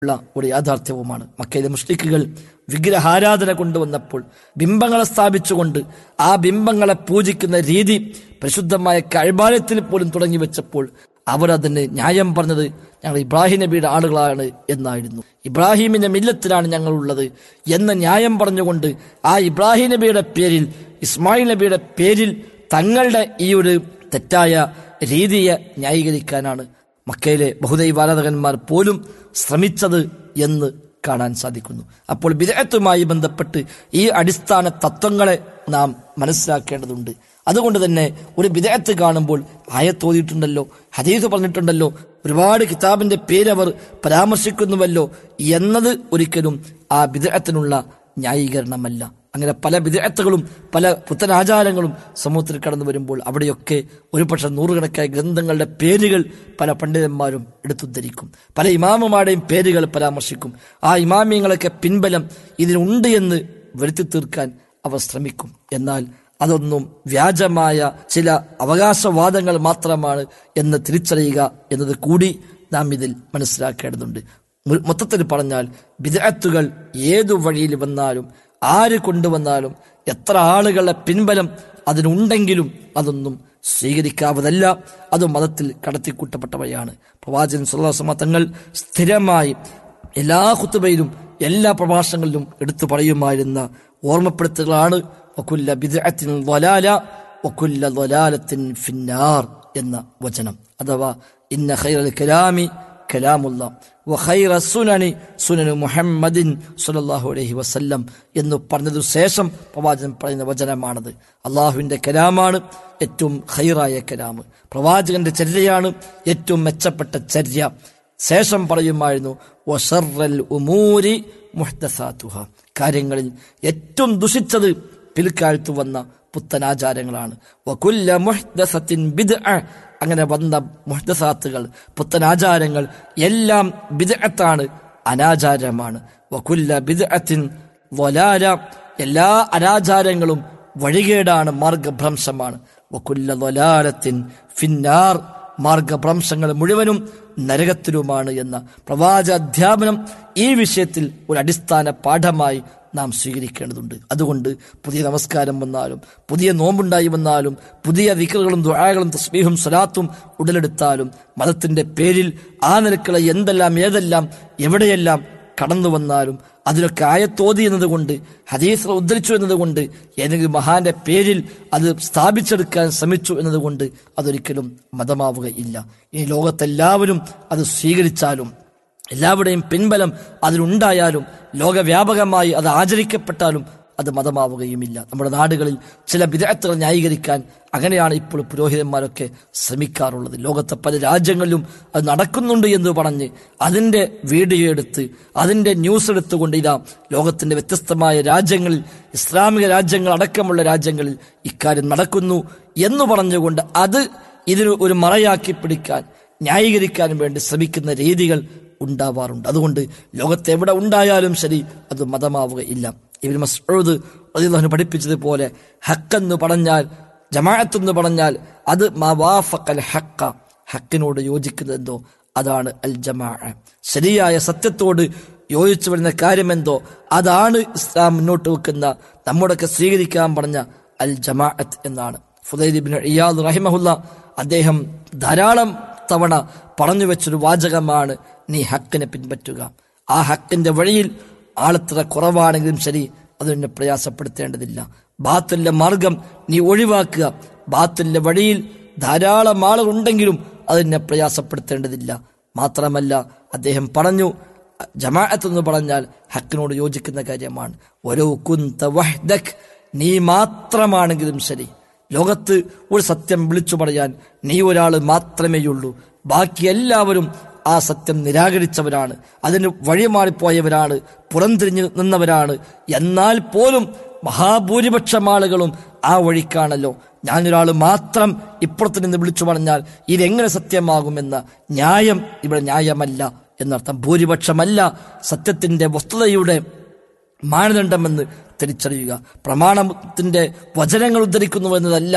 ഉള്ള ഒരു യാഥാർത്ഥ്യവുമാണ് മക്കയിലെ മുസ്ലിക്കുകൾ വിഗ്രഹാരാധന കൊണ്ടുവന്നപ്പോൾ ബിംബങ്ങളെ സ്ഥാപിച്ചുകൊണ്ട് ആ ബിംബങ്ങളെ പൂജിക്കുന്ന രീതി പരിശുദ്ധമായ കൈബാലയത്തിൽ പോലും തുടങ്ങി വെച്ചപ്പോൾ അവരതിന് ന്യായം പറഞ്ഞത് ഞങ്ങൾ ഇബ്രാഹിം നബിയുടെ ആളുകളാണ് എന്നായിരുന്നു ഇബ്രാഹിമിന്റെ മില്ലത്തിലാണ് ഞങ്ങളുള്ളത് എന്ന ന്യായം പറഞ്ഞുകൊണ്ട് ആ ഇബ്രാഹിം നബിയുടെ പേരിൽ ഇസ്മായിൽ നബിയുടെ പേരിൽ തങ്ങളുടെ ഈ ഒരു തെറ്റായ രീതിയെ ന്യായീകരിക്കാനാണ് മക്കയിലെ ബഹുദൈവാരാധകന്മാർ പോലും ശ്രമിച്ചത് എന്ന് കാണാൻ സാധിക്കുന്നു അപ്പോൾ വിദേഹത്തുമായി ബന്ധപ്പെട്ട് ഈ അടിസ്ഥാന തത്വങ്ങളെ നാം മനസ്സിലാക്കേണ്ടതുണ്ട് അതുകൊണ്ട് തന്നെ ഒരു വിദേഹത്ത് കാണുമ്പോൾ ആയത്തോതിയിട്ടുണ്ടല്ലോ ഹദീസ് പറഞ്ഞിട്ടുണ്ടല്ലോ ഒരുപാട് കിതാബിന്റെ പേരവർ പരാമർശിക്കുന്നുവല്ലോ എന്നത് ഒരിക്കലും ആ വിദേഹത്തിനുള്ള ന്യായീകരണമല്ല അങ്ങനെ പല വിദേഹത്തുകളും പല പുത്തനാചാരങ്ങളും സമൂഹത്തിൽ കടന്നു വരുമ്പോൾ അവിടെയൊക്കെ ഒരുപക്ഷെ നൂറുകണക്കായ ഗ്രന്ഥങ്ങളുടെ പേരുകൾ പല പണ്ഡിതന്മാരും എടുത്തുദ്ധരിക്കും പല ഇമാമുമാരുടെയും പേരുകൾ പരാമർശിക്കും ആ ഇമാമിയങ്ങളൊക്കെ പിൻബലം ഇതിനുണ്ട് എന്ന് വരുത്തി തീർക്കാൻ അവർ ശ്രമിക്കും എന്നാൽ അതൊന്നും വ്യാജമായ ചില അവകാശവാദങ്ങൾ മാത്രമാണ് എന്ന് തിരിച്ചറിയുക എന്നത് കൂടി നാം ഇതിൽ മനസ്സിലാക്കേണ്ടതുണ്ട് മു- മൊത്തത്തിൽ പറഞ്ഞാൽ വിദഗ്ധത്തുകൾ ഏതു വഴിയിൽ വന്നാലും ആര് കൊണ്ടുവന്നാലും എത്ര ആളുകളുടെ പിൻബലം അതിനുണ്ടെങ്കിലും അതൊന്നും സ്വീകരിക്കാവതല്ല അത് മതത്തിൽ കടത്തിക്കൂട്ടപ്പെട്ടവയാണ് പ്രവാചകൻ സുല്ലാസമ തങ്ങൾ സ്ഥിരമായി എല്ലാ കുത്തുബയിലും എല്ലാ പ്രഭാഷണങ്ങളിലും എടുത്തു പറയുമായിരുന്ന ഓർമ്മപ്പെടുത്തലുകളാണ് വക്കുല്ല ബിദ്അത്തിൻ ളലാല വക്കുല്ല ളലാലത്തിൻ ഫിന്നാർ എന്ന വചനം അഥവാ ഇന്ന ഖൈറൽ കലാമി കലാമുള്ള വഖൈറ സുനനി സുനനു മുഹമ്മദിൻ സല്ലല്ലാഹു അലൈഹി വസല്ലം എന്ന് പറഞ്ഞതിനു ശേഷം പ്രവാചകൻ പറയുന്ന വചനമാണത് അള്ളാഹുവിന്റെ കലാമാണ് ഏറ്റവും ഖൈറായ കലാമ് പ്രവാചകന്റെ ചര്യയാണ് ഏറ്റവും മെച്ചപ്പെട്ട ചര്യ ശേഷം പറയുമായിരുന്നു വഷറൽ ഉമൂരി മുഹ്ദസാത്തുഹ കാര്യങ്ങളിൽ ഏറ്റവും ദുഷിച്ചത് പിൽക്കാലത്ത് വന്ന പുത്തനാചാരങ്ങളാണ് വകുല്ല മുഹ്ദസത്തിൻ ബിദ്അ അങ്ങനെ വന്ന മുഹ്ദസാത്തുകൾ പുത്തനാചാരങ്ങൾ എല്ലാം ബിദ്അത്താണ് അനാചാരമാണ് വകുല്ല ബിദ്അത്തിൻ വലാല എല്ലാ അനാചാരങ്ങളും വഴികേടാണ് മാർഗഭ്രംശമാണ് വകുല്ല വലാലത്തിൻ ഫിന്നാർ മാർഗഭ്രംശങ്ങൾ മുഴുവനും നരകത്തിലുമാണ് എന്ന പ്രവാച അധ്യാപനം ഈ വിഷയത്തിൽ ഒരു അടിസ്ഥാന പാഠമായി നാം സ്വീകരിക്കേണ്ടതുണ്ട് അതുകൊണ്ട് പുതിയ നമസ്കാരം വന്നാലും പുതിയ നോമ്പുണ്ടായി വന്നാലും പുതിയ വിക്കറുകളും ദുആകളും തസ്ബീഹും സ്വലാത്തും ഉടലെടുത്താലും മതത്തിന്റെ പേരിൽ ആ നിലക്കുള്ള എന്തെല്ലാം ഏതെല്ലാം എവിടെയെല്ലാം കടന്നു വന്നാലും അതിലൊക്കെ ആയത്തോതി എന്നതുകൊണ്ട് ഹദീസ് ഉദ്ധരിച്ചു എന്നതുകൊണ്ട് ഏതെങ്കിലും മഹാന്റെ പേരിൽ അത് സ്ഥാപിച്ചെടുക്കാൻ ശ്രമിച്ചു എന്നതുകൊണ്ട് അതൊരിക്കലും മതമാവുകയില്ല ഈ ലോകത്തെല്ലാവരും അത് സ്വീകരിച്ചാലും എല്ലാവരുടെയും പിൻബലം അതിനുണ്ടായാലും ലോകവ്യാപകമായി അത് ആചരിക്കപ്പെട്ടാലും അത് മതമാവുകയുമില്ല നമ്മുടെ നാടുകളിൽ ചില വിദഗ്ധകൾ ന്യായീകരിക്കാൻ അങ്ങനെയാണ് ഇപ്പോൾ പുരോഹിതന്മാരൊക്കെ ശ്രമിക്കാറുള്ളത് ലോകത്തെ പല രാജ്യങ്ങളിലും അത് നടക്കുന്നുണ്ട് എന്ന് പറഞ്ഞ് അതിന്റെ വീഡിയോ എടുത്ത് അതിന്റെ ന്യൂസ് എടുത്തുകൊണ്ട് ഇതാ ലോകത്തിന്റെ വ്യത്യസ്തമായ രാജ്യങ്ങളിൽ ഇസ്ലാമിക രാജ്യങ്ങൾ അടക്കമുള്ള രാജ്യങ്ങളിൽ ഇക്കാര്യം നടക്കുന്നു എന്ന് പറഞ്ഞുകൊണ്ട് അത് ഇതിന് ഒരു മറയാക്കി പിടിക്കാൻ ന്യായീകരിക്കാനും വേണ്ടി ശ്രമിക്കുന്ന രീതികൾ ഉണ്ടാവാറുണ്ട് അതുകൊണ്ട് ലോകത്ത് എവിടെ ഉണ്ടായാലും ശരി അത് മതമാവുകയില്ല ഇവർ മസ്ഊദ് റളിയല്ലാഹു പഠിപ്പിച്ചതുപോലെ ഹക്കെന്ന് പറഞ്ഞാൽ ജമാഅത്ത് എന്ന് പറഞ്ഞാൽ അത് മവാഫക്കൽ ഹക്ക ഹക്കിനോട് യോജിക്കുന്നതെന്തോ അതാണ് അൽ ജമാ ശരിയായ സത്യത്തോട് യോജിച്ചു വരുന്ന കാര്യമെന്തോ അതാണ് ഇസ്ലാം മുന്നോട്ട് വെക്കുന്ന നമ്മുടെയൊക്കെ സ്വീകരിക്കാൻ പറഞ്ഞ അൽ ജമാഅത്ത് എന്നാണ് ഫുദൈബിൻ ഇയാദ് റഹിമഹുല്ല അദ്ദേഹം ധാരാളം തവണ പറഞ്ഞു വെച്ചൊരു വാചകമാണ് നീ ഹക്കിനെ പിൻപറ്റുക ആ ഹക്കിന്റെ വഴിയിൽ ആളെത്ര കുറവാണെങ്കിലും ശരി അത് നിന്നെ പ്രയാസപ്പെടുത്തേണ്ടതില്ല ബാത്തുലിന്റെ മാർഗം നീ ഒഴിവാക്കുക ബാത്തുലിന്റെ വഴിയിൽ ധാരാളം ആളുകളുണ്ടെങ്കിലും അത് നിന്നെ പ്രയാസപ്പെടുത്തേണ്ടതില്ല മാത്രമല്ല അദ്ദേഹം പറഞ്ഞു ജമാഅത്ത് എന്ന് പറഞ്ഞാൽ ഹക്കിനോട് യോജിക്കുന്ന കാര്യമാണ് ഓരോ കുന്ത വഹ്ദക് നീ മാത്രമാണെങ്കിലും ശരി ലോകത്ത് ഒരു സത്യം വിളിച്ചു പറയാൻ നീ ഒരാൾ മാത്രമേയുള്ളൂ ബാക്കി എല്ലാവരും ആ സത്യം നിരാകരിച്ചവരാണ് അതിന് വഴിമാറിപ്പോയവരാണ് പുറംതിരിഞ്ഞു നിന്നവരാണ് എന്നാൽ പോലും മഹാഭൂരിപക്ഷം ആളുകളും ആ വഴിക്കാണല്ലോ ഞാനൊരാൾ മാത്രം ഇപ്പുറത്ത് നിന്ന് വിളിച്ചു പറഞ്ഞാൽ ഇതെങ്ങനെ സത്യമാകുമെന്ന ന്യായം ഇവിടെ ന്യായമല്ല എന്നർത്ഥം ഭൂരിപക്ഷമല്ല സത്യത്തിന്റെ വസ്തുതയുടെ മാനദണ്ഡമെന്ന് തിരിച്ചറിയുക പ്രമാണത്തിന്റെ വചനങ്ങൾ ഉദ്ധരിക്കുന്നു എന്നതല്ല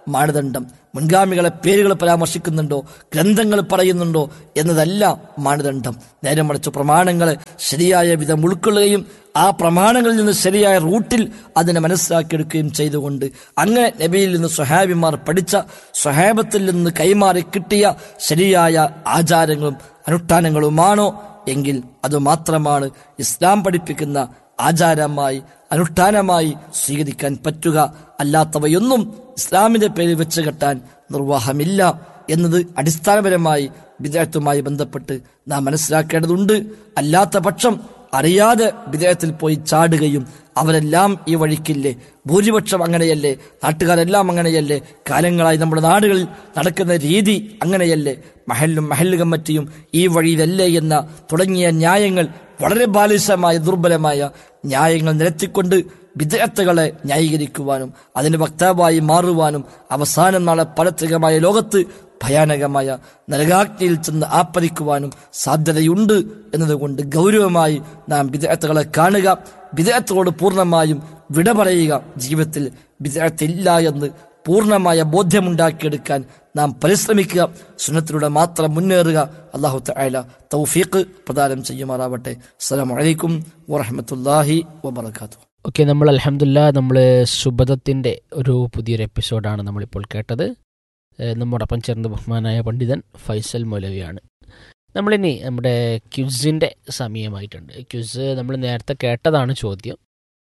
മാനദണ്ഡം മുൻഗാമികളെ പേരുകൾ പരാമർശിക്കുന്നുണ്ടോ ഗ്രന്ഥങ്ങൾ പറയുന്നുണ്ടോ എന്നതല്ല മാനദണ്ഡം നേരെ മറിച്ച് പ്രമാണങ്ങളെ ശരിയായ വിധം ഉൾക്കൊള്ളുകയും ആ പ്രമാണങ്ങളിൽ നിന്ന് ശരിയായ റൂട്ടിൽ അതിനെ മനസ്സിലാക്കിയെടുക്കുകയും ചെയ്തുകൊണ്ട് അങ്ങനെ നബിയിൽ നിന്ന് സ്വഹാബിമാർ പഠിച്ച സ്വഹാബത്തിൽ നിന്ന് കൈമാറി കിട്ടിയ ശരിയായ ആചാരങ്ങളും അനുഷ്ഠാനങ്ങളുമാണോ എങ്കിൽ അത് മാത്രമാണ് ഇസ്ലാം പഠിപ്പിക്കുന്ന ആചാരമായി അനുഷ്ഠാനമായി സ്വീകരിക്കാൻ പറ്റുക അല്ലാത്തവയൊന്നും ഇസ്ലാമിന്റെ പേരിൽ വെച്ച് കെട്ടാൻ നിർവാഹമില്ല എന്നത് അടിസ്ഥാനപരമായി വിദേഹത്തുമായി ബന്ധപ്പെട്ട് നാം മനസ്സിലാക്കേണ്ടതുണ്ട് അല്ലാത്ത പക്ഷം അറിയാതെ വിദേഹത്തിൽ പോയി ചാടുകയും അവരെല്ലാം ഈ വഴിക്കില്ലേ ഭൂരിപക്ഷം അങ്ങനെയല്ലേ നാട്ടുകാരെല്ലാം അങ്ങനെയല്ലേ കാലങ്ങളായി നമ്മുടെ നാടുകളിൽ നടക്കുന്ന രീതി അങ്ങനെയല്ലേ മഹല്ലും മഹല്ല് കമ്മിറ്റിയും ഈ വഴിയിലല്ലേ എന്ന തുടങ്ങിയ ന്യായങ്ങൾ വളരെ ബാലിശമായ ദുർബലമായ ന്യായങ്ങൾ നിരത്തിക്കൊണ്ട് വിദഗ്ധകളെ ന്യായീകരിക്കുവാനും അതിന് വക്താവായി മാറുവാനും അവസാനം നാളെ പരത്രികമായ ലോകത്ത് ഭയാനകമായ നരകാഗ്നിയിൽ ചെന്ന് ആപ്പരിക്കുവാനും സാധ്യതയുണ്ട് എന്നതുകൊണ്ട് ഗൗരവമായി നാം വിദഗ്ധകളെ കാണുക വിദഗ്ധത്തോട് പൂർണ്ണമായും വിട പറയുക ജീവിതത്തിൽ വിദഗ്ധയില്ല എന്ന് പൂർണ്ണമായ ബോധ്യമുണ്ടാക്കിയെടുക്കാൻ നാം പരിശ്രമിക്കുക സുന്നത്തിലൂടെ മാത്രം മുന്നേറുക അള്ളാഹു തആല തൗഫീഖ് പ്രദാനം ചെയ്യുമാറാവട്ടെ അസ്സലാമു അലൈക്കും വറഹ്മത്തുള്ളാഹി വബറകാതുഹു ഓക്കെ നമ്മൾ അലഹമില്ല നമ്മൾ സുബദത്തിൻ്റെ ഒരു പുതിയൊരു എപ്പിസോഡാണ് നമ്മളിപ്പോൾ കേട്ടത് ഏഹ് നമ്മോടൊപ്പം ചേർന്ന ബഹുമാനായ പണ്ഡിതൻ ഫൈസൽ മൗലവിയാണ് നമ്മളിനി നമ്മുടെ ക്യുസിൻ്റെ സമയമായിട്ടുണ്ട് ക്യുസ് നമ്മൾ നേരത്തെ കേട്ടതാണ് ചോദ്യം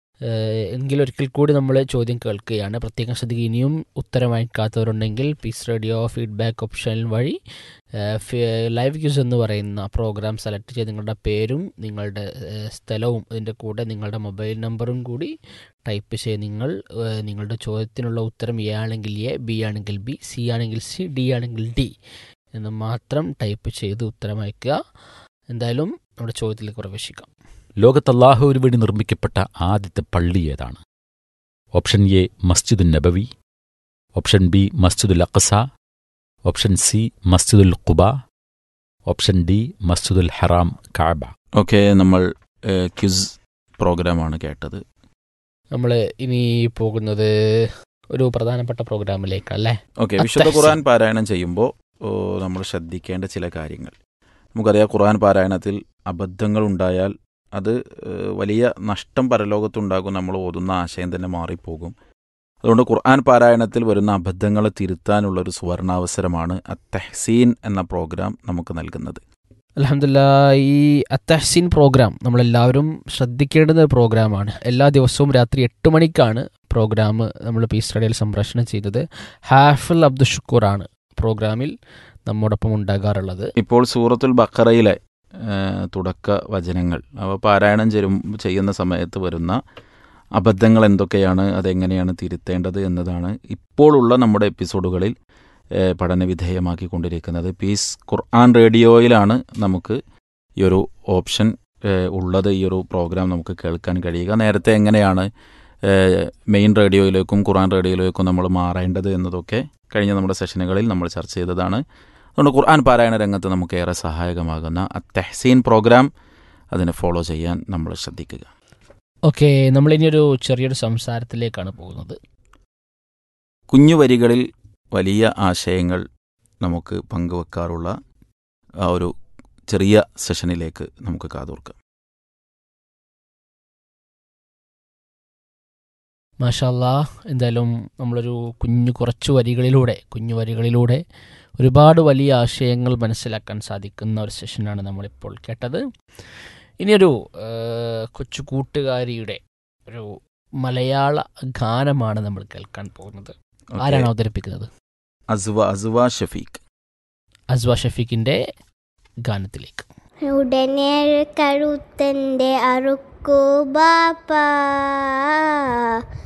ഏഹ് എങ്കിലൊരിക്കൽ കൂടി നമ്മൾ ചോദ്യം കേൾക്കുകയാണ് പ്രത്യേകം ശ്രദ്ധിക്കുക ഇനിയും ഉത്തരം വാങ്ങിക്കാത്തവരുണ്ടെങ്കിൽ പീസ് റേഡിയോ ഫീഡ്ബാക്ക് ഓപ്ഷൻ വഴി ഏഹ് ഫി- ലൈവ് ക്യൂസ് എന്ന് പറയുന്ന പ്രോഗ്രാം സെലക്ട് ചെയ്ത് നിങ്ങളുടെ പേരും നിങ്ങളുടെ ഏഹ് സ്ഥലവും ഇതിൻ്റെ കൂടെ നിങ്ങളുടെ മൊബൈൽ നമ്പറും കൂടി ടൈപ്പ് ചെയ്ത് നിങ്ങൾ ഏഹ് നിങ്ങളുടെ ചോദ്യത്തിനുള്ള ഉത്തരം എ ആണെങ്കിൽ എ ബി ആണെങ്കിൽ ബി സി ആണെങ്കിൽ സി ഡി ആണെങ്കിൽ ഡി എന്ന് മാത്രം ടൈപ്പ് ചെയ്ത് ഉത്തരം അയക്കുക എന്തായാലും നമ്മുടെ ചോദ്യത്തിലേക്ക് പ്രവേശിക്കാം ലോകത്ത് അള്ളാഹുവിന് വേണ്ടി നിർമ്മിക്കപ്പെട്ട ആദ്യത്തെ പള്ളി ഏതാണ് ഓപ്ഷൻ എ മസ്ജിദുൽ നബവി ഓപ്ഷൻ ബി മസ്ജിദുൽ അഖസ ഓപ്ഷൻ സി മസ്ജിദുൽ ഖുബ ഓപ്ഷൻ ഡി മസ്ജിദുൽ ഹറാം കാബ ഓക്കെ നമ്മൾ ഏഹ്, ക്വിസ് പ്രോഗ്രാമാണ് കേട്ടത് നമ്മൾ ഇനി പോകുന്നത് ഒരു പ്രധാനപ്പെട്ട പ്രോഗ്രാമിലേക്കല്ലേ ഓക്കെ വിശുദ്ധ അത്തഹ്സീൻ. ഖുർആൻ പാരായണം ചെയ്യുമ്പോൾ നമ്മൾ ശ്രദ്ധിക്കേണ്ട ചില കാര്യങ്ങൾ നമുക്കറിയാം ഖുർആൻ പാരായണത്തിൽ അബദ്ധങ്ങൾ ഉണ്ടായാൽ അത് ഏഹ്, വലിയ നഷ്ടം പരലോകത്തുണ്ടാകും നമ്മൾ ഓതുന്ന ആശയം തന്നെ മാറിപ്പോകും അതുകൊണ്ട് ഖുർആൻ പാരായണത്തിൽ വരുന്ന അബദ്ധങ്ങളെ തിരുത്താനുള്ള ഒരു സുവർണാവസരമാണ് അത്തഹ്സീൻ എന്ന പ്രോഗ്രാം നമുക്ക് നൽകുന്നത് അലഹമില്ല ഈ അത്തഹ്സീൻ പ്രോഗ്രാം നമ്മളെല്ലാവരും ശ്രദ്ധിക്കേണ്ടുന്ന ഒരു പ്രോഗ്രാമാണ് എല്ലാ ദിവസവും രാത്രി എട്ട് മണിക്കാണ് പ്രോഗ്രാം നമ്മൾ പീസ് റേഡിയോയിൽ സംപ്രേഷണം ചെയ്തത് ഹാഫിൽ അബ്ദുൽ ഷുക്കൂറാണ് പ്രോഗ്രാമിൽ നമ്മോടൊപ്പം ഉണ്ടാകാറുള്ളത് ഇപ്പോൾ സൂറത്തുൽ ബക്കറയിലെ ഏഹ്, തുടക്ക വചനങ്ങൾ അവ പാരായണം ചെയ്യും ചെയ്യുന്ന സമയത്ത് വരുന്ന അബദ്ധങ്ങൾ എന്തൊക്കെയാണ് അതെങ്ങനെയാണ് തിരുത്തേണ്ടത് എന്നതാണ് ഇപ്പോഴുള്ള നമ്മുടെ എപ്പിസോഡുകളിൽ ഏഹ്, പഠനവിധേയമാക്കിക്കൊണ്ടിരിക്കുന്നത് പീസ് ഖുർആൻ റേഡിയോയിലാണ് നമുക്ക് ഈ ഒരു ഓപ്ഷൻ ഏഹ്, ഉള്ളത് ഈ ഒരു പ്രോഗ്രാം നമുക്ക് കേൾക്കാൻ കഴിയുക നേരത്തെ എങ്ങനെയാണ് ഏഹ്, മെയിൻ റേഡിയോയിലേക്കും ഖുർആൻ റേഡിയോയിലേക്കും നമ്മൾ മാറേണ്ടത് എന്നതൊക്കെ കഴിഞ്ഞ നമ്മുടെ സെഷനുകളിൽ നമ്മൾ ചർച്ച ചെയ്തതാണ് അതുകൊണ്ട് ഖുർആൻ പാരായണ രംഗത്ത് നമുക്ക് ഏറെ സഹായകമാകുന്ന അത്തഹ്സീൻ പ്രോഗ്രാം അതിനെ ഫോളോ ചെയ്യാൻ നമ്മൾ ശ്രദ്ധിക്കുക ഓക്കെ നമ്മളിനിയൊരു ചെറിയൊരു സംസാരത്തിലേക്കാണ് പോകുന്നത് കുഞ്ഞു വരികളിൽ വലിയ ആശയങ്ങൾ നമുക്ക് പങ്കുവെക്കാറുള്ള ആ ഒരു ചെറിയ സെഷനിലേക്ക് നമുക്ക് കാതോർക്കാം മാഷാല്ലാ എന്തായാലും നമ്മളൊരു കുഞ്ഞു കുറച്ച് വരികളിലൂടെ കുഞ്ഞു വരികളിലൂടെ ഒരുപാട് വലിയ ആശയങ്ങൾ മനസ്സിലാക്കാൻ സാധിക്കുന്ന ഒരു സെഷനാണ് നമ്മളിപ്പോൾ കേട്ടത് ഇനിയൊരു ആ, കൊച്ചു കൂട്ടുകാരിയുടെ ഒരു മലയാള ഗാനമാണ് നമ്മൾ കേൾക്കാൻ പോകുന്നത് ഓക്കേ. ആരാണ് അവതരിപ്പിക്കുന്നത് അസ്വ അസ്വ ഷഫീഖ് അസ്വ ഷഫീഖിന്റെ ഗാനത്തിലേക്ക് ഉടനെ കഴുത്തന്റെ അറുക്കു ബാപ്പ